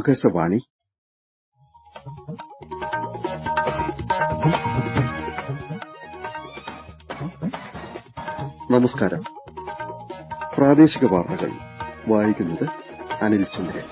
ആകാശവാണി നമസ്കാരം പ്രാദേശിക വാർത്തകൾ വായിക്കുന്നത് അനിൽ ചന്ദ്രൻ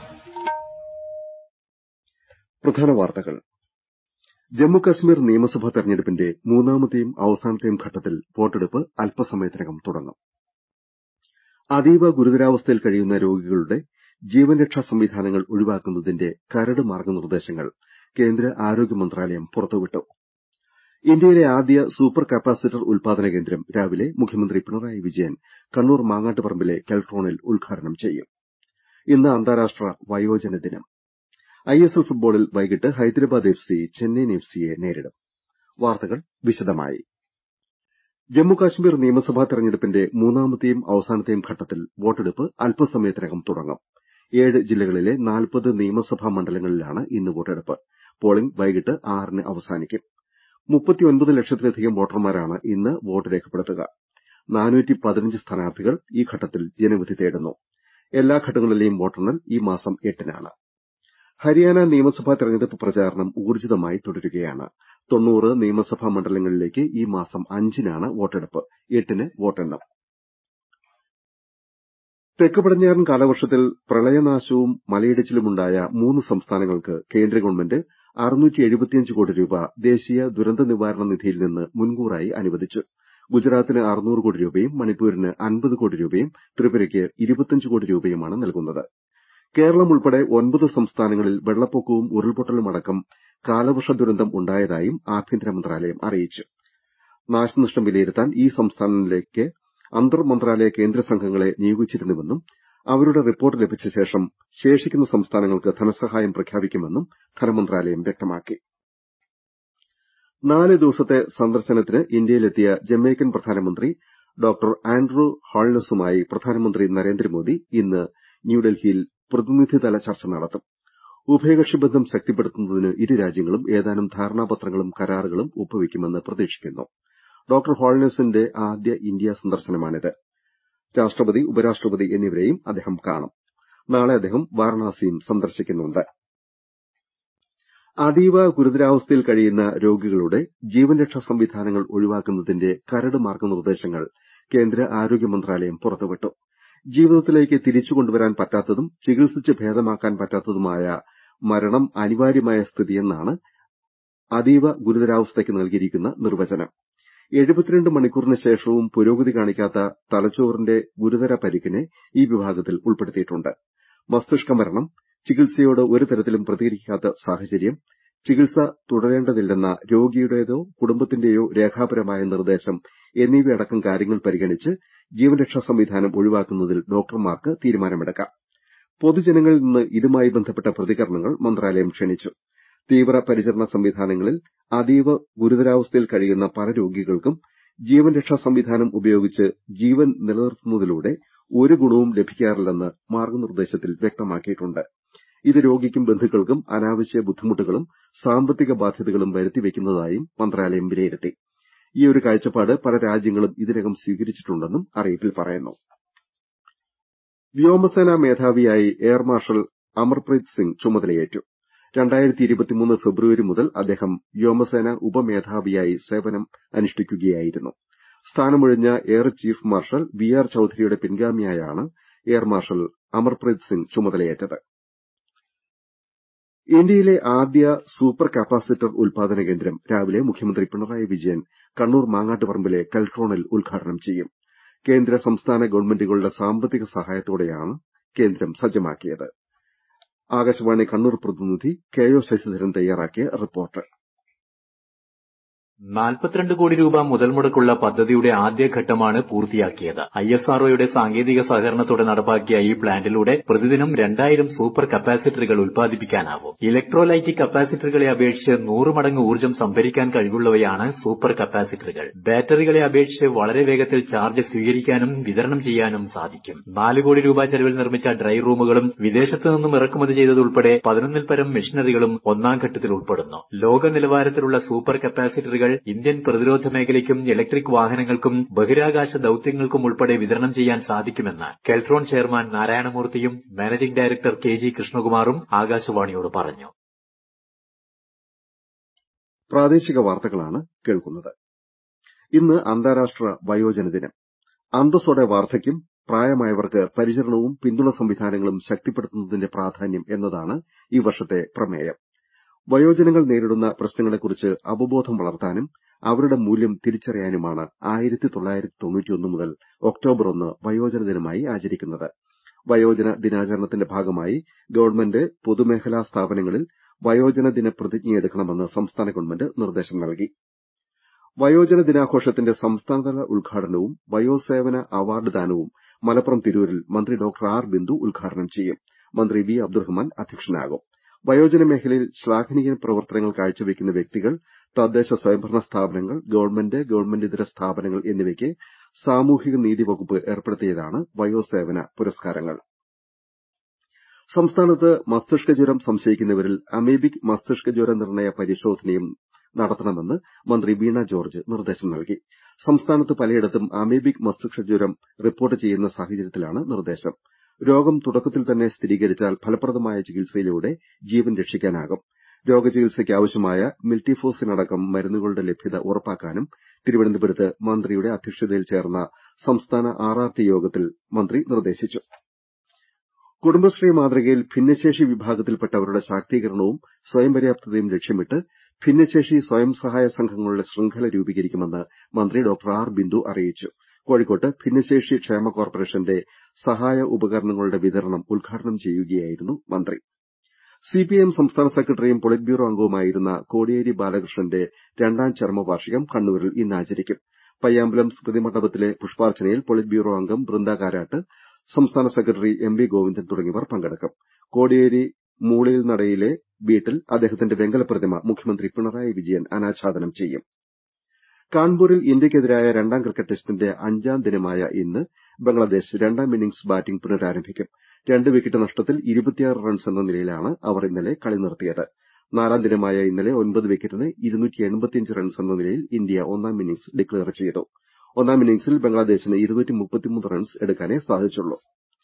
പ്രധാന വാർത്തകൾ ജമ്മുകശ്മീർ നിയമസഭാ തെരഞ്ഞെടുപ്പിന്റെ മൂന്നാമത്തെയും അവസാനത്തെയും ഘട്ടത്തിൽ വോട്ടെടുപ്പ് അല്പസമയത്തിനകം തുടങ്ങും അതീവ ഗുരുതരാവസ്ഥയിൽ കഴിയുന്ന രോഗികളുടെ ജീവൻ രക്ഷാ സംവിധാനങ്ങൾ ഒഴിവാക്കുന്നതിന്റെ കരട് മാർഗ്ഗനിർദ്ദേശങ്ങൾ കേന്ദ്ര ആരോഗ്യ മന്ത്രാലയം പുറത്തുവിട്ടു ഇന്ത്യയിലെ ആദ്യ സൂപ്പർ കപ്പാസിറ്റർ ഉൽപാദന കേന്ദ്രം രാവിലെ മുഖ്യമന്ത്രി പിണറായി വിജയൻ കണ്ണൂർ മാങ്ങാട്ടുപറമ്പിലെ കെൽട്രോണിൽ ഉദ്ഘാടനം ചെയ്യും ഇന്ന് അന്താരാഷ്ട്ര വയോജന ദിനം ഐഎസ്എൽ ഫുട്ബോളിൽ വൈകിട്ട് Hyderabad F C Chennaiyin F സിയെ നേരിടും വാർത്തകൾ വിശദമായി ജമ്മുകശ്മീർ നിയമസഭാ തെരഞ്ഞെടുപ്പിന്റെ മൂന്നാമത്തെയും അവസാനത്തെയും ഘട്ടത്തിൽ വോട്ടെടുപ്പ് അല്പസമയത്തിനകം തുടങ്ങും ഏഴ് ജില്ലകളിലെ നാൽപ്പത് നിയമസഭാ മണ്ഡലങ്ങളിലാണ് ഇന്ന് വോട്ടെടുപ്പ് പോളിംഗ് വൈകിട്ട് ആറിന് അവസാനിക്കും മുപ്പത്തിയൊൻപത് ലക്ഷത്തിലധികം വോട്ടർമാരാണ് ഇന്ന് വോട്ട് രേഖപ്പെടുത്തുക സ്ഥാനാർത്ഥികൾ ഈ ഘട്ടത്തിൽ ജനവിധി തേടുന്നു എല്ലാ ഘട്ടങ്ങളിലെയും വോട്ടെണ്ണൽ ഈ മാസം എട്ടിനാണ് ഹരിയാന നിയമസഭാ തെരഞ്ഞെടുപ്പ് പ്രചാരണം ഊർജ്ജിതമായി തുടരുകയാണ് തൊണ്ണൂറ് നിയമസഭാ മണ്ഡലങ്ങളിലേക്ക് ഈ മാസം അഞ്ചിനാണ് വോട്ടെടുപ്പ് എട്ടിന് വോട്ടെണ്ണും തെക്ക് പടിഞ്ഞാറൻ കാലവർഷത്തിൽ പ്രളയനാശവും മലയിടിച്ചിലുമുണ്ടായ മൂന്ന് സംസ്ഥാനങ്ങൾക്ക് കേന്ദ്ര ഗവൺമെന്റ് കോടി രൂപ ദേശീയ ദുരന്ത നിവാരണ നിധിയിൽ നിന്ന് മുൻകൂറായി അനുവദിച്ചു ഗുജറാത്തിന് അറുന്നൂറ് കോടി രൂപയും മണിപ്പൂരിന് അൻപത് കോടി രൂപയും ത്രിപുരയ്ക്ക് കോടി രൂപയുമാണ് നൽകുന്നത് കേരളം ഉൾപ്പെടെ ഒൻപത് സംസ്ഥാനങ്ങളിൽ വെള്ളപ്പൊക്കവും ഉരുൾപൊട്ടലും അടക്കം കാലവർഷ ദുരന്തം ഉണ്ടായതായും ആഭ്യന്തര മന്ത്രാലയം അറിയിച്ചു നാശനഷ്ടം വിലയിരുത്താൻ ഈ സംസ്ഥാനങ്ങളിലേക്ക് അന്തർ മന്ത്രാലയ കേന്ദ്ര സംഘങ്ങളെ നിയോഗിച്ചിരുന്നുവെന്നും അവരുടെ റിപ്പോർട്ട് ലഭിച്ച ശേഷം ശേഷിക്കുന്ന സംസ്ഥാനങ്ങൾക്ക് ധനസഹായം പ്രഖ്യാപിക്കുമെന്നും ധനമന്ത്രാലയം വ്യക്തമാക്കി നാല് ദിവസത്തെ സന്ദർശനത്തിന് ഇന്ത്യയിലെത്തിയ ജമൈക്കൻ പ്രധാനമന്ത്രി ഡോക്ടർ ആൻഡ്രൂ ഹാൾനസുമായി പ്രധാനമന്ത്രി നരേന്ദ്രമോദി ഇന്ന് ന്യൂഡൽഹിയിൽ പ്രതിനിധിതല ചർച്ച നടത്തും ഉഭയകക്ഷി ബന്ധം ശക്തിപ്പെടുത്തുന്നതിന് ഇരു രാജ്യങ്ങളും ഏതാനും ധാരണാപത്രങ്ങളും കരാറുകളും ഒപ്പുവെക്കുമെന്ന് പ്രതീക്ഷിക്കുന്നു ഡോക്ടർ ഹാൾനസിന്റെ ആദ്യ ഇന്ത്യാ സന്ദർശനമാണിത് രാഷ്ട്രപതി ഉപരാഷ്ട്രപതി എന്നിവരെയും അദ്ദേഹം കാണും നാളെ അദ്ദേഹം വാരണാസിയും സന്ദർശിക്കുന്നുണ്ട് അതീവ ഗുരുതരാവസ്ഥയിൽ കഴിയുന്ന രോഗികളുടെ ജീവൻ രക്ഷാ സംവിധാനങ്ങൾ ഒഴിവാക്കുന്നതിന്റെ കരട് മാർഗ്ഗനിർദ്ദേശങ്ങൾ കേന്ദ്ര ആരോഗ്യ മന്ത്രാലയം പുറത്തുവിട്ടു ജീവിതത്തിലേക്ക് തിരിച്ചു കൊണ്ടുവരാൻ പറ്റാത്തതും ചികിത്സിച്ച് ഭേദമാക്കാൻ പറ്റാത്തതുമായ മരണം അനിവാര്യമായ സ്ഥിതിയെന്നാണ് അതീവ ഗുരുതരാവസ്ഥയ്ക്ക് നൽകിയിരിക്കുന്ന നിർവചനം എഴുപത്തിരണ്ട് മണിക്കൂറിന് ശേഷവും പുരോഗതി കാണിക്കാത്ത തലച്ചോറിന്റെ ഗുരുതര പരിക്കിനെ ഈ വിഭാഗത്തിൽ ഉൾപ്പെടുത്തിയിട്ടുണ്ട് മസ്തിഷ്ക മരണം ചികിത്സയോട് ഒരു തരത്തിലും പ്രതികരിക്കാത്ത സാഹചര്യം ചികിത്സ തുടരേണ്ടതില്ലെന്ന രോഗിയുടേതോ കുടുംബത്തിന്റെയോ രേഖാപരമായ നിർദ്ദേശം എന്നിവയടക്കം കാര്യങ്ങൾ പരിഗണിച്ച് ജീവൻരക്ഷാ സംവിധാനം ഒഴിവാക്കുന്നതിൽ ഡോക്ടർമാർക്ക് തീരുമാനമെടുക്കാം പൊതുജനങ്ങളിൽ നിന്ന് ഇതുമായി ബന്ധപ്പെട്ട പ്രതികരണങ്ങൾ മന്ത്രാലയം ക്ഷണിച്ചു തീവ്രപരിചരണ സംവിധാനങ്ങളിൽ അതീവ ഗുരുതരാവസ്ഥയിൽ കഴിയുന്ന പല രോഗികൾക്കും ജീവൻ രക്ഷാ സംവിധാനം ഉപയോഗിച്ച് ജീവൻ നിലനിർത്തുന്നതിലൂടെ ഒരു ഗുണവും ലഭിക്കാറില്ലെന്ന് മാർഗ്ഗനിർദ്ദേശത്തിൽ വ്യക്തമാക്കിയിട്ടുണ്ട് ഇത് രോഗിക്കും ബന്ധുക്കൾക്കും അനാവശ്യ ബുദ്ധിമുട്ടുകളും സാമ്പത്തിക ബാധ്യതകളും വരുത്തിവെക്കുന്നതായും മന്ത്രാലയം വിലയിരുത്തി ഈയൊരു കാഴ്ചപ്പാട് പല രാജ്യങ്ങളും ഇതിനകം സ്വീകരിച്ചിട്ടുണ്ടെന്നും അറിയിപ്പിൽ പറയുന്നു വ്യോമസേനാ മേധാവിയായി എയർ മാർഷൽ അമർപ്രീത് സിംഗ് ചുമതലയേറ്റു ഫെബ്രുവരി മുതൽ അദ്ദേഹം വ്യോമസേന ഉപമേധാവിയായി സേവനം അനുഷ്ഠിക്കുകയായിരുന്നു സ്ഥാനമൊഴിഞ്ഞ air chief marshal V R ചൌധരിയുടെ പിൻഗാമിയായാണ് എയർ മാർഷൽ അമർപ്രീത് സിംഗ് ചുമതലയേറ്റത് ഇന്ത്യയിലെ ആദ്യ സൂപ്പർ കപ്പാസിറ്റർ ഉൽപാദന കേന്ദ്രം രാവിലെ മുഖ്യമന്ത്രി പിണറായി വിജയൻ കണ്ണൂർ മാങ്ങാട്ടുപറമ്പിലെ കെൽട്രോണിൽ ഉദ്ഘാടനം ചെയ്യും കേന്ദ്ര സംസ്ഥാന ഗവൺമെന്റുകളുടെ സാമ്പത്തിക സഹായത്തോടെയാണ് കേന്ദ്രം സജ്ജമാക്കിയത് ആകാശവാണി കണ്ണൂർ പ്രതിനിധി കെ ഒ ശശിധരൻ തയ്യാറാക്കിയ റിപ്പോർട്ട് നാൽപ്പത്തിരണ്ട് കോടി രൂപ മുതൽ മുടക്കുള്ള പദ്ധതിയുടെ ആദ്യഘട്ടമാണ് പൂർത്തിയാക്കിയത് ഐ എസ് ആർഒയുടെ സാങ്കേതിക സഹകരണത്തോടെ നടപ്പാക്കിയ ഈ പ്ലാന്റിലൂടെ പ്രതിദിനം രണ്ടായിരം സൂപ്പർ കപ്പാസിറ്ററുകൾ ഉൽപ്പാദിപ്പിക്കാനാവും ഇലക്ട്രോലൈറ്റിക് കപ്പാസിറ്ററുകളെ അപേക്ഷിച്ച് നൂറ് മടങ്ങ് ഊർജ്ജം സംഭരിക്കാൻ കഴിവുള്ളവയാണ് സൂപ്പർ കപ്പാസിറ്ററുകൾ ബാറ്ററികളെ അപേക്ഷിച്ച് വളരെ വേഗത്തിൽ ചാർജ് സ്വീകരിക്കാനും വിതരണം ചെയ്യാനും സാധിക്കും നാല് കോടി രൂപ ചെലവിൽ നിർമ്മിച്ച ഡ്രൈ റൂമുകളും വിദേശത്ത് നിന്നും ഇറക്കുമതി ചെയ്തതുൾപ്പെടെ പതിനൊന്നിൽ പരം മെഷീനറികളും ഒന്നാം ഘട്ടത്തിൽ ഉൾപ്പെടുന്നു ലോക നിലവാരത്തിലുള്ള സൂപ്പർ കപ്പാസിറ്ററുകൾ ഉപകരണങ്ങൾ ഇന്ത്യൻ പ്രതിരോധ മേഖലയ്ക്കും ഇലക്ട്രിക് വാഹനങ്ങൾക്കും ബഹിരാകാശ ദൌത്യങ്ങൾക്കും ഉൾപ്പെടെ വിതരണം ചെയ്യാൻ സാധിക്കുമെന്ന് കെൽട്രോൺ ചെയർമാൻ നാരായണമൂർത്തിയും മാനേജിംഗ് ഡയറക്ടർ കെ ജി കൃഷ്ണകുമാറും ആകാശവാണിയോട് പറഞ്ഞു പ്രാദേശിക വാർത്തകളാണ് കേൾക്കുന്നത് ഇന്ന് അന്താരാഷ്ട്ര വയോജന ദിനം അന്തസ്സോടെ വാർദ്ധക്യം പ്രായമായവർക്ക് പരിചരണവും പിന്തുണ സംവിധാനങ്ങളും ശക്തിപ്പെടുത്തുന്നതിന്റെ പ്രാധാന്യം എന്നതാണ് ഈ വർഷത്തെ പ്രമേയം വയോജനങ്ങൾ നേരിടുന്ന പ്രശ്നങ്ങളെക്കുറിച്ച് അവബോധം വളർത്താനും അവരുടെ മൂല്യം തിരിച്ചറിയാനുമാണ് മുതൽ ഒക്ടോബർ ഒന്ന് വയോജന ദിനമായി ആചരിക്കുന്നത് വയോജന ദിനാചരണത്തിന്റെ ഭാഗമായി ഗവൺമെന്റ് പൊതുമേഖലാ സ്ഥാപനങ്ങളിൽ വയോജന ദിന പ്രതിജ്ഞയെടുക്കണമെന്ന് സംസ്ഥാന ഗവൺമെന്റ് നിർദ്ദേശം നൽകി വയോജന ദിനാഘോഷത്തിന്റെ സംസ്ഥാനതല ഉദ്ഘാടനവും വയോസേവന അവാർഡ് ദാനവും മലപ്പുറം തിരൂരിൽ മന്ത്രി ഡോക്ടർ ആർ ബിന്ദു ഉദ്ഘാടനം ചെയ്യും മന്ത്രി വി അബ്ദുറഹ്മാൻ അധ്യക്ഷനാകും വയോജന മേഖലയിൽ ശ്ലാഘനീയ പ്രവർത്തനങ്ങൾ കാഴ്ചവെക്കുന്ന വ്യക്തികൾ തദ്ദേശ സ്വയംഭരണ സ്ഥാപനങ്ങൾ ഗവൺമെന്റ് ഗവൺമെന്റിതര സ്ഥാപനങ്ങൾ എന്നിവയ്ക്ക് സാമൂഹിക നീതി വകുപ്പ് ഏർപ്പെടുത്തിയതാണ് വയോസേവന പുരസ്കാരങ്ങൾ സംസ്ഥാനത്ത് മസ്തിഷ്ക ജ്വരം സംശയിക്കുന്നവരിൽ അമീബിക് മസ്തിഷ്ക ജ്വര നിർണയ പരിശോധനയും നടത്തണമെന്ന് മന്ത്രി വീണ ജോർജ് നിർദ്ദേശം നൽകി സംസ്ഥാനത്ത് പലയിടത്തും അമീബിക് മസ്തിഷ്ക ജ്വരം റിപ്പോർട്ട് ചെയ്യുന്ന സാഹചര്യത്തിലാണ് നിർദ്ദേശം രോഗം തുടക്കത്തിൽ തന്നെ സ്ഥിരീകരിച്ചാൽ ഫലപ്രദമായ ചികിത്സയിലൂടെ ജീവൻ രക്ഷിക്കാനാകും രോഗചികിത്സയ്ക്ക് ആവശ്യമായ മിൽറ്റിഫോസിനടക്കം മരുന്നുകളുടെ ലഭ്യത ഉറപ്പാക്കാനും തിരുവനന്തപുരത്ത് മന്ത്രിയുടെ അധ്യക്ഷതയിൽ ചേർന്ന സംസ്ഥാന ആർ ആർ ടി യോഗത്തിൽ മന്ത്രി നിർദ്ദേശിച്ചു കുടുംബശ്രീ മാതൃകയിൽ ഭിന്നശേഷി വിഭാഗത്തിൽപ്പെട്ടവരുടെ ശാക്തീകരണവും സ്വയം പര്യാപ്തതയും ലക്ഷ്യമിട്ട് ഭിന്നശേഷി സ്വയം സഹായ സംഘങ്ങളുടെ ശൃംഖല രൂപീകരിക്കുമെന്ന് മന്ത്രി ഡോക്ടർ ആർ ബിന്ദു അറിയിച്ചു കോഴിക്കോട്ട് ഭിന്നശേഷി ക്ഷേമ കോർപ്പറേഷന്റെ സഹായ ഉപകരണങ്ങളുടെ വിതരണം ഉദ്ഘാടനം ചെയ്യുകയായിരുന്നു മന്ത്രി സിപിഐഎം സംസ്ഥാന സെക്രട്ടറിയും പൊളിറ്റ് ബ്യൂറോ അംഗവുമായിരുന്ന കോടിയേരി ബാലകൃഷ്ണന്റെ രണ്ടാം ചരമവാർഷികം കണ്ണൂരിൽ ഇന്ന് ആചരിക്കും പയ്യാമ്പലം സ്മൃതി മണ്ഡപത്തിലെ പുഷ്പാർച്ചനയിൽ പൊളിറ്റ് ബ്യൂറോ അംഗം ബൃന്ദ കാരാട്ട് സംസ്ഥാന സെക്രട്ടറി എം വി ഗോവിന്ദൻ തുടങ്ങിയവർ പങ്കെടുക്കും കോടിയേരി മൂളിയിൽ നടയിലെ വീട്ടിൽ അദ്ദേഹത്തിന്റെ വെങ്കല പ്രതിമ മുഖ്യമന്ത്രി പിണറായി വിജയൻ അനാച്ഛാദനം ചെയ്യും കാൺപൂരിൽ ഇന്ത്യയ്ക്കെതിരായ രണ്ടാം ക്രിക്കറ്റ് ടെസ്റ്റിന്റെ അഞ്ചാം ദിനമായ ഇന്ന് ബംഗ്ലാദേശ് രണ്ടാം ഇന്നിംഗ്സ് ബാറ്റിംഗ് പുനരാരംഭിക്കും രണ്ട് വിക്കറ്റ് നഷ്ടത്തിൽ റൺസ് എന്ന നിലയിലാണ് അവർ ഇന്നലെ കളി നിർത്തിയത് നാലാം ദിനമായ ഇന്നലെ ഒൻപത് വിക്കറ്റിന് റൺസ് എന്ന നിലയിൽ ഇന്ത്യ ഒന്നാം ഇന്നിംഗ്സ് ഡിക്ലയർ ചെയ്തു ഒന്നാം ഇന്നിംഗ്സിൽ ബംഗ്ലാദേശിന് റൺസ് എടുക്കാനേ സാധിച്ചുള്ളൂ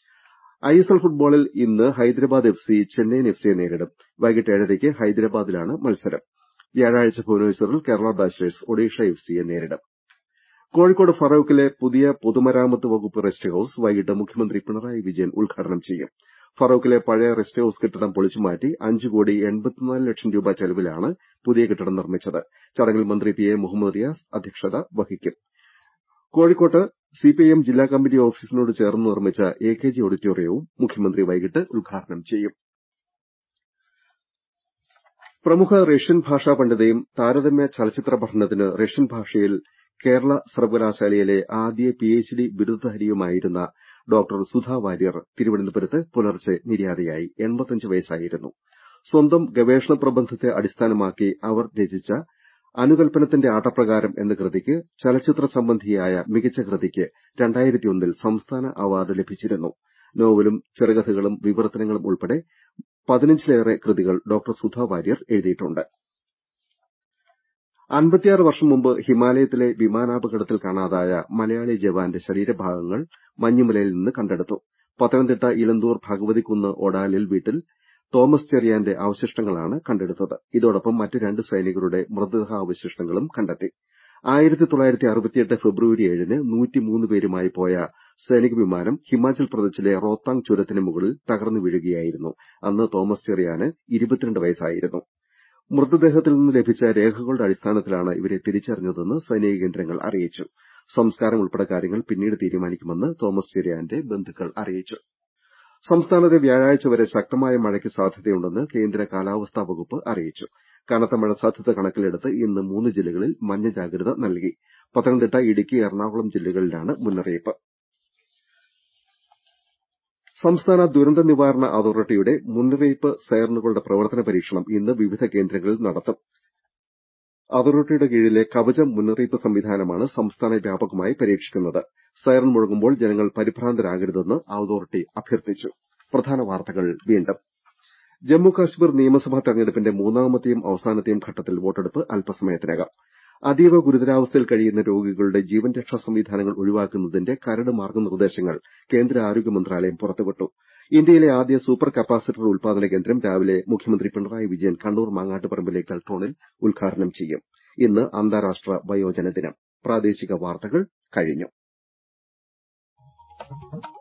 ഐഎസ്എൽ ഫുട്ബോളിൽ ഇന്ന് Hyderabad F C Chennaiyin F സിയെ നേരിടും വൈകിട്ട് ഏഴരയ്ക്ക് ഹൈദരാബാദിലാണ് മത്സരം വ്യാഴാഴ്ച ഭുവനേശ്വറിൽ കേരള ബ്ലാസ്റ്റേഴ്സ് ഒഡീഷ എഫ് സിയെ നേരിടും കോഴിക്കോട് ഫറോക്കിലെ പുതിയ പൊതുമരാമത്ത് വകുപ്പ് റെസ്റ്റ് ഹൌസ് വൈകിട്ട് മുഖ്യമന്ത്രി പിണറായി വിജയൻ ഉദ്ഘാടനം ചെയ്യും ഫറോക്കിലെ പഴയ റെസ്റ്റ് ഹൌസ് കെട്ടിടം പൊളിച്ചുമാറ്റി അഞ്ച് കോടി എൺപത്തിനാല് ലക്ഷം രൂപ ചെലവിലാണ് പുതിയ കെട്ടിടം നിർമ്മിച്ചത് ചടങ്ങിൽ മന്ത്രി പി എ മുഹമ്മദ് റിയാസ് അധ്യക്ഷത വഹിക്കും കോഴിക്കോട്ട് സിപിഐഎം ജില്ലാ കമ്മിറ്റി ഓഫീസിനോട് ചേർന്ന് നിർമ്മിച്ച എ കെ ജി ഓഡിറ്റോറിയവും മുഖ്യമന്ത്രി വൈകിട്ട് ഉദ്ഘാടനം ചെയ്യും പ്രമുഖ റഷ്യൻ ഭാഷാ പണ്ഡിതയും താരതമ്യ ചലച്ചിത്ര പഠനത്തിന് റഷ്യൻ ഭാഷയിൽ കേരള സർവകലാശാലയിലെ ആദ്യ പിഎച്ച്ഡി ബിരുദധാരിയുമായിരുന്ന ഡോക്ടർ സുധാ വാര്യർ തിരുവനന്തപുരത്ത് പുലർച്ചെ നിര്യാതയായി വയസ്സായിരുന്നു സ്വന്തം ഗവേഷണ പ്രബന്ധത്തെ അടിസ്ഥാനമാക്കി അവർ രചിച്ച അനുകൽപ്പനത്തിന്റെ ആട്ടപ്രകാരം എന്ന കൃതിക്ക് ചലച്ചിത്ര സംബന്ധിയായ മികച്ച കൃതിക്ക് ൽ സംസ്ഥാന അവാർഡ് ലഭിച്ചിരുന്നു നോവലും ചെറുകഥകളും വിവർത്തനങ്ങളും ഉൾപ്പെടെ പതിനഞ്ചിലേറെ കൃതികൾ ഡോക്ടർ സുധാ വാര്യർ എഴുതിയിട്ടുണ്ട് അൻപത്തിയാറ് വർഷം മുമ്പ് ഹിമാലയത്തിലെ വിമാനാപകടത്തിൽ കാണാതായ മലയാളി ജവാന്റെ ശരീരഭാഗങ്ങൾ മഞ്ഞുമലയിൽ നിന്ന് കണ്ടെടുത്തു പത്തനംതിട്ട ഇലന്തൂർ ഭഗവതിക്കുന്ന് ഒടാലിൽ വീട്ടിൽ തോമസ് ചെറിയാന്റെ അവശിഷ്ടങ്ങളാണ് കണ്ടെടുത്തത് ഇതോടൊപ്പം മറ്റ് രണ്ട് സൈനികരുടെ മൃതദേഹാവശിഷ്ടങ്ങളും കണ്ടെത്തി ഫെബ്രുവരി ഏഴിന് പേരുമായി പോയ സൈനിക വിമാനം ഹിമാചൽ പ്രദേശിലെ റോത്താങ് ചുരത്തിന് മുകളിൽ തകർന്നു വീഴുകയായിരുന്നു അന്ന് തോമസ് ചെറിയാന് വയസ്സായിരുന്നു മൃതദേഹത്തിൽ നിന്ന് ലഭിച്ച രേഖകളുടെ അടിസ്ഥാനത്തിലാണ് ഇവരെ തിരിച്ചറിഞ്ഞതെന്ന് സൈനിക കേന്ദ്രങ്ങൾ അറിയിച്ചു സംസ്കാരം ഉൾപ്പെടെ കാര്യങ്ങൾ പിന്നീട് തീരുമാനിക്കുമെന്ന് തോമസ് ചെറിയാന്റെ ബന്ധുക്കൾ അറിയിച്ചു സംസ്ഥാനത്ത് വ്യാഴാഴ്ച വരെ ശക്തമായ മഴയ്ക്ക് സാധ്യതയുണ്ടെന്ന് കേന്ദ്ര കാലാവസ്ഥാ വകുപ്പ് അറിയിച്ചു കനത്ത മഴ സാധ്യത കണക്കിലെടുത്ത് ഇന്ന് മൂന്ന് ജില്ലകളിൽ മഞ്ഞ ജാഗ്രത നൽകി പത്തനംതിട്ട ഇടുക്കി എറണാകുളം ജില്ലകളിലാണ് മുന്നറിയിപ്പ് സംസ്ഥാന ദുരന്ത നിവാരണ അതോറിറ്റിയുടെ മുന്നറിയിപ്പ് സൈറണുകളുടെ പ്രവർത്തന പരീക്ഷണം ഇന്ന് വിവിധ കേന്ദ്രങ്ങളിൽ നടത്തും അതോറിറ്റിയുടെ കീഴിലെ കവചം മുന്നറിയിപ്പ് സംവിധാനമാണ് സംസ്ഥാന വ്യാപകമായി പരീക്ഷിക്കുന്നത് സൈറൺ മുഴങ്ങുമ്പോൾ ജനങ്ങൾ പരിഭ്രാന്തരാകരുതെന്ന് അതോറിറ്റി അഭ്യർത്ഥിച്ചു പ്രധാന വാർത്തകൾ വീണ്ടും ജമ്മു കശ്മീർ നിയമസഭാ തെരഞ്ഞെടുപ്പിന്റെ മൂന്നാമത്തെയും അവസാനത്തെയും ഘട്ടത്തിൽ വോട്ടെടുപ്പ് അല്പസമയത്തിനകം അതീവ ഗുരുതരാവസ്ഥയിൽ കഴിയുന്ന രോഗികളുടെ ജീവൻ രക്ഷാ സംവിധാനങ്ങൾ ഒഴിവാക്കുന്നതിന്റെ കരട് മാർഗ്ഗനിർദ്ദേശങ്ങൾ കേന്ദ്ര ആരോഗ്യ മന്ത്രാലയം പുറത്തുവിട്ടു ഇന്ത്യയിലെ ആദ്യ സൂപ്പർ കപ്പാസിറ്റർ ഉൽപാദന കേന്ദ്രം രാവിലെ മുഖ്യമന്ത്രി പിണറായി വിജയൻ കണ്ണൂർ മാങ്ങാട്ടുപറമ്പിലെ കെൽട്രോണിൽ ഉദ്ഘാടനം ചെയ്യും ഇന്ന് അന്താരാഷ്ട്ര വയോജന ദിനം പ്രാദേശിക വാർത്തകൾ കഴിഞ്ഞു